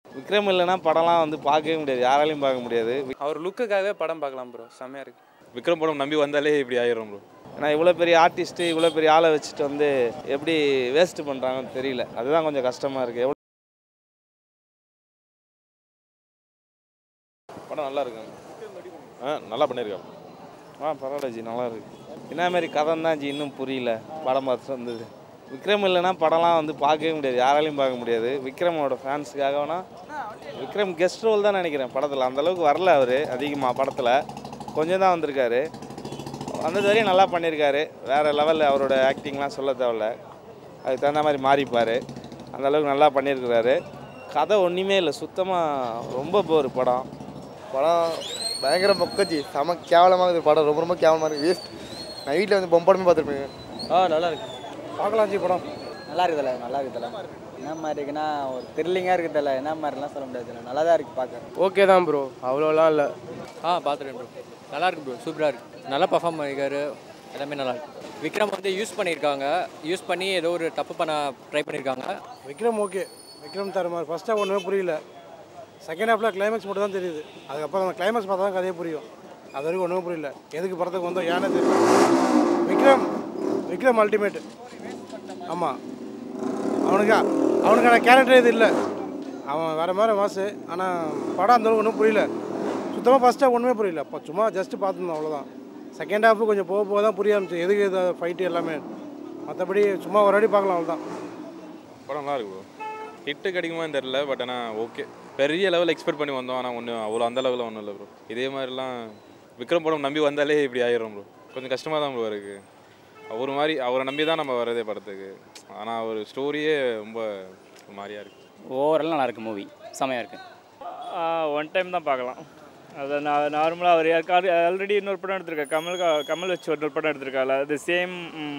விக்ரம் இல்லைன்னா படம்லாம் வந்து பார்க்கவே முடியாது யாராலையும் பார்க்க முடியாது அவர் லுக்குக்காகவே படம் பார்க்கலாம் ப்ரோ செம்மையாக இருக்கு விக்ரம் படம் நம்பி வந்தாலே இப்படி ஆயிரும் ப்ரோ ஏன்னா இவ்வளோ பெரிய ஆர்டிஸ்ட்டு இவ்வளோ பெரிய ஆளை வச்சுட்டு வந்து எப்படி வேஸ்ட் பண்ணுறாங்கன்னு தெரியல அதுதான் கொஞ்சம் கஷ்டமாக இருக்குது எவ்வளோ படம் நல்லா இருக்குங்க ஆ நல்லா பண்ணியிருக்காங்க ஆ பரவாயில்ல ஜி நல்லா இருக்கு என்ன மாதிரி கதை தான் ஜி இன்னும் புரியல படம் பார்த்துட்டு வந்தது விக்ரம் இல்லைன்னா படம்லாம் வந்து பார்க்கவே முடியாது யாராலையும் பார்க்க முடியாது விக்ரமோட ஃபேன்ஸுக்காக வேணா விக்ரம் கெஸ்ட் ரோல் தான் நினைக்கிறேன் படத்தில் அந்தளவுக்கு வரல அவர் அதிகமாக படத்தில் கொஞ்சம் தான் வந்திருக்காரு வந்தது வரையும் நல்லா பண்ணியிருக்காரு வேறு லெவலில் அவரோட ஆக்டிங்லாம் சொல்ல தேவையில்ல அதுக்கு தகுந்த மாதிரி மாறிப்பார் அந்த அளவுக்கு நல்லா பண்ணியிருக்கிறாரு கதை ஒன்றுமே இல்லை சுத்தமாக ரொம்ப போர் படம் படம் பயங்கர மொக்கஜி செம கேவலமாக இருக்குது படம் ரொம்ப ரொம்ப கேவலமாக இருக்குது வேஸ்ட் நான் வீட்டில் வந்து பொம்படமே பார்த்துருப்பேன் ஆ நல்லா இருக்கு பார்க்கலாம் ஜி படம் நல்லா இருக்குதுல்ல நல்லா இருக்குதுல்ல என்ன மாதிரி இருக்குன்னா ஒரு த்ரில்லிங்காக இருக்குதுல்ல என்ன மாதிரிலாம் சொல்ல முடியாது நல்லா தான் இருக்குது பார்க்க ஓகே தான் ப்ரோ அவ்வளோலாம் இல்லை ஆ பார்த்துருக்கேன் ப்ரோ நல்லா இருக்கு ப்ரோ சூப்பராக இருக்கு நல்லா பர்ஃபார்ம் பண்ணியிருக்காரு எல்லாமே நல்லா இருக்கு விக்ரம் வந்து யூஸ் பண்ணியிருக்காங்க யூஸ் பண்ணி ஏதோ ஒரு தப்பு பண்ண ட்ரை பண்ணியிருக்காங்க விக்ரம் ஓகே விக்ரம் தருமார் ஃபர்ஸ்ட் ஹாஃப் ஒன்றுமே புரியல செகண்ட் ஹாஃபில் கிளைமேக்ஸ் மட்டும் தான் தெரியுது அதுக்கப்புறம் அந்த கிளைமேக்ஸ் பார்த்தா தான் கதையே புரியும் அது வரைக்கும் ஒன்றுமே புரியல எதுக்கு படத்துக்கு வந்தோம் ஏன்னு தெரியும் விக்ரம் விக்ரம் அல்டிமேட் ஆமாம் அவனுக்கு அவனுக்கான கேரக்டர் இது இல்லை அவன் வேறு மாதிரி மாசு ஆனால் படம் அந்தளவுக்கு ஒன்றும் புரியல சுத்தமாக ஃபஸ்ட் ஹாஃப் ஒன்றுமே புரியல இப்போ சும்மா ஜஸ்ட் பார்த்துருந்தோம் அவ்வளோதான் செகண்ட் ஹாஃபு கொஞ்சம் போக போக தான் புரிய ஆரம்பிச்சு எதுக்கு இது ஃபைட்டு எல்லாமே மற்றபடி சும்மா ஒரு அடி பார்க்கலாம் அவ்வளோதான் படம் நல்லா இருக்கு ப்ரோ ஹிட்டு கிடைக்குமான்னு தெரில பட் ஆனால் ஓகே பெரிய லெவல் எக்ஸ்பெக்ட் பண்ணி வந்தோம் ஆனால் ஒன்றும் அவ்வளோ அந்த லெவலில் ஒன்றும் இல்லை ப்ரோ இதே மாதிரிலாம் விக்ரம் படம் நம்பி வந்தாலே இப்படி ஆயிரும் ப்ரோ கொஞ்சம் கஷ்டமாக தான் ப்ரோ இருக்குது ஒரு மாதிரி அவரை நம்பி தான் நம்ம வரதே படத்துக்கு ஆனால் ஒரு ஸ்டோரியே ரொம்ப ஒரு மாதிரியா இருக்குது ஓவரால் நல்லா இருக்கு மூவி செமையாக இருக்கு ஒன் டைம் தான் பார்க்கலாம் அது நான் நார்மலாக அவர் யாருக்காரு ஆல்ரெடி இன்னொரு படம் எடுத்திருக்காரு கமல் கா- கமல் வச்சு ஒரு படம் எடுத்திருக்காரு அது சேம்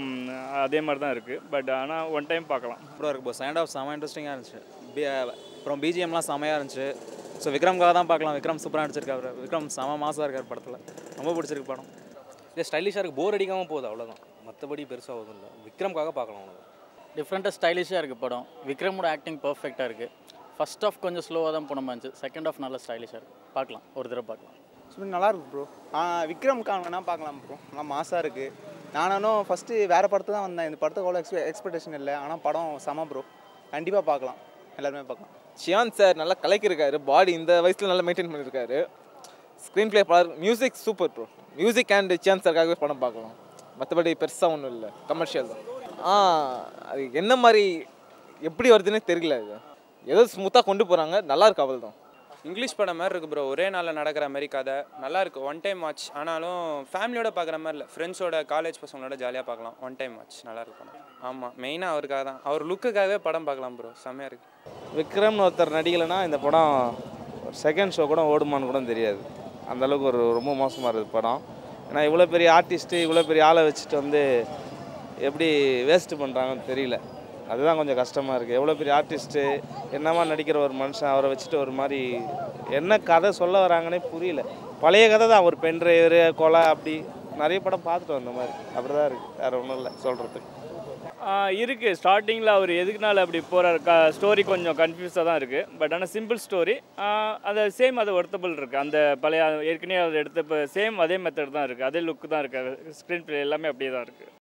அதே மாதிரி தான் இருக்குது பட் ஆனால் ஒன் டைம் பார்க்கலாம் அப்புறம் இருக்கு ப்ரோ செகண்ட் ஹாஃப் செம இன்ட்ரெஸ்டிங்காக இருந்துச்சு பி அப்புறம் பிஜிஎம்லாம் செமையாக இருந்துச்சு ஸோ விக்ரம்காக தான் பார்க்கலாம் விக்ரம் சூப்பராக நடிச்சிருக்காரு விக்ரம் செம மாசாக இருக்கார் படத்தில் ரொம்ப பிடிச்சிருக்கு படம் இது ஸ்டைலிஷாக இருக்குது போர் அடிக்காமல் போகுது அவ்வளோதான் மற்றபடி பெருசாக ஒன்றும் இல்லை விக்ரம்காக பார்க்கலாம் அவ்வளோதான் டிஃப்ரெண்ட்டாக ஸ்டைலிஷாக இருக்குது படம் விக்ரமோட ஆக்டிங் பர்ஃபெக்டாக இருக்குது ஃபர்ஸ்ட் ஆஃப் கொஞ்சம் ஸ்லோவாக தான் போன மாதிரி இருந்துச்சு செகண்ட் ஆஃப் நல்லா ஸ்டைலிஷாக இருக்குது பார்க்கலாம் ஒரு தடவை பார்க்கலாம் சும்மா நல்லா இருக்கு ப்ரோ விக்ரம் கான் வேணால் பார்க்கலாம் ப்ரோ நல்லா மாசாக இருக்குது நானும் ஃபஸ்ட்டு வேறு படத்து தான் வந்தேன் இந்த படத்துக்கு அவ்வளோ எக்ஸ்பெ எக்ஸ்பெக்டேஷன் இல்லை ஆனால் படம் செம ப்ரோ கண்டிப்பாக பார்க்கலாம் எல்லாருமே பார்க்கலாம் ஷியான் சார் நல்லா கலைக்கிருக்காரு பாடி இந்த வயசில் நல்லா மெயின்டைன் பண்ணியிருக்காரு ஸ்க்ரீன் ப்ளே பார் music super bro music and Chiyaan சார்க்காகவே படம் பார்க்கலாம் மற்றபடி பெருசாக ஒன்றும் இல்லை கமர்ஷியல் தான் ஆ அது என்ன மாதிரி எப்படி வருதுன்னே தெரியல இது ஏதோ ஸ்மூத்தாக கொண்டு போகிறாங்க நல்லா இருக்கு அவள் தான் இங்கிலீஷ் படம் மாதிரி இருக்கு ப்ரோ ஒரே நாளில் நடக்கிற மாதிரி கதை நல்லா இருக்கு ஒன் டைம் வாட்ச் ஆனாலும் ஃபேமிலியோட பார்க்குற மாதிரி இல்லை ஃப்ரெண்ட்ஸோட காலேஜ் பசங்களோட ஜாலியாக பார்க்கலாம் ஒன் டைம் வாட்ச் நல்லா இருக்கு படம் ஆமாம் மெயினாக அவருக்காக தான் அவர் லுக்குக்காகவே படம் பார்க்கலாம் ப்ரோ செம்மையாக இருக்கு விக்ரம்னு ஒருத்தர் நடிக்கலைன்னா இந்த படம் செகண்ட் ஷோ கூட ஓடுமான்னு கூட தெரியாது அந்த அளவுக்கு ஒரு ரொம்ப மோசமாக இருக்குது படம் ஏன்னா இவ்வளோ பெரிய ஆர்டிஸ்ட்டு இவ்வளோ பெரிய ஆளை வச்சுட்டு வந்து எப்படி வேஸ்ட் பண்ணுறாங்கன்னு தெரியல அதுதான் கொஞ்சம் கஷ்டமாக இருக்குது எவ்வளோ பெரிய ஆர்டிஸ்ட்டு என்னமா நடிக்கிற ஒரு மனுஷன் அவரை வச்சுட்டு ஒரு மாதிரி என்ன கதை சொல்ல வராங்கன்னே புரியல பழைய கதை தான் ஒரு பெண் டிரைவர் கொலை அப்படி நிறைய படம் பார்த்துட்டு வந்த மாதிரி அப்படி தான் இருக்குது வேறு ஒன்றும் இல்லை சொல்கிறதுக்கு இருக்குது ஸ்டார்டிங்கில் அவர் எதுக்குனால அப்படி போகிறார் க ஸ்டோரி கொஞ்சம் கன்ஃபியூஸாக தான் இருக்குது பட் ஆனால் சிம்பிள் ஸ்டோரி அது சேம் அது ஒர்த்தபிள் இருக்குது அந்த பழைய ஏற்கனவே அவர் எடுத்த இப்போ சேம் அதே மெத்தட் தான் இருக்குது அதே லுக் தான் இருக்குது ஸ்க்ரீன் ப்ளே எல்லாமே அப்படியே தான் இருக்குது